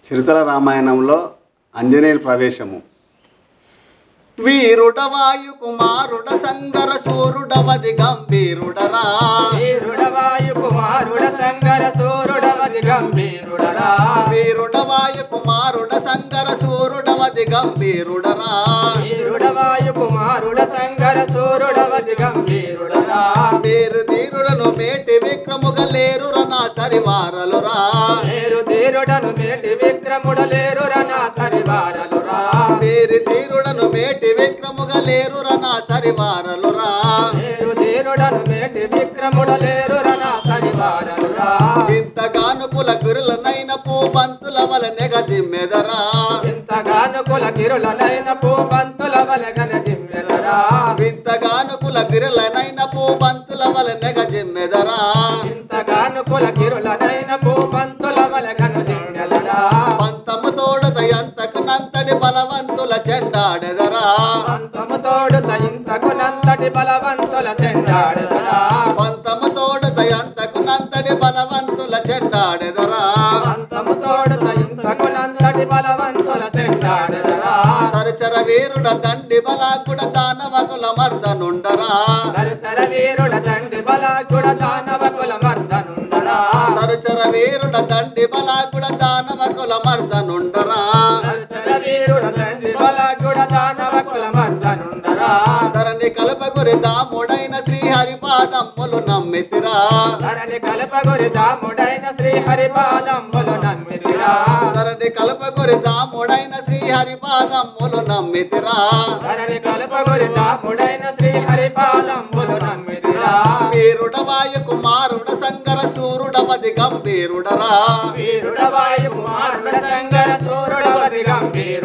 చిరుతల రామాయణంలో ఆంజనేయుల ప్రవేశము వీరుడవాయు కుమారుడ సంగర సూరుడవది గంభీరుడరా వీరుడవాయు కుమారుడ సంగర సూరుడవది గంభీరుడరా వీరుడవాయు కుమారుడ సంగర సూరుడవది గంభీరుడరా వీరుడవాయు కుమారుడ సంగర సూరుడవది గంభీరుడరా పేరు తీరుడను మేటి విక్రముగ లేరుర నా సరివారలురా లేరు తీరుడను మేటి విక్రముడలేరుర నా సరివారలురా పేరు తీరుడను మేటి విక్రముగ లేరుర నా సరివారలురా లేరు తీరుడను మేటి విక్రముడలేరుర నా సరివారలురా ఇంతగాను కుల గురులనైన పూబంతుల వల నెగ జిమ్మెదరా ఇంతగాను కుల గిరులనైన పూబంతుల వలగన జిమ్మెదరా ఇంతగాను కుల గురులనైన పూబంతుల వల నెగ జిమ్మెదరా ఇంతగాను కుల గిరులనైన పూబంతుల వలగను జిమ్మెదరా పంతము తోడద ఎంతకు నంతటి బలవంతుల చెండాడెదరా పంతము తోడు ఇంతకు నంతటి బలవంతుల సెండాడదరా పంతము తోడద ఎంతకు నంతటి బలవంతుల చెండాడెదరా పంతము తోడు ఇంతకు నంతటి బలవంతుల సెండాడదరా తరచర వీరుడ దండి బలాకుడ దానవకుల మర్దనుండరా దరిసర వీరుడ తండ్రి బలాకుడ దానవ కుల మర్దనుండరా తరచర వీరుడ దండి బలాకుడ దానవకుల మర్దనుండరా దరిసర వీరుడ తండ్రి బలాకుడ దానవ కుల మర్దనుండరా ధరణి కలపగురి దాముడైన శ్రీహరిపాదమ్ములు నమ్మితిరా ధరణి కలపగురి దాముడైన శ్రీహరి పాదంబులు నమ్మితిరా ధరణి కలపగురి దాముడైన శ్రీహరిపాదమ్ములు నమ్మితిరా ధరణి కలపగురి దాముడైన శ్రీహరి పాదంబులు నమ్మితిరా వీరుడ వాయు కుమారుడ సంగర సూరుడపది గంభీరుడరా వీరుడ వాయు కుమారుడ శంకర సూరుడవది గంభీరుడరా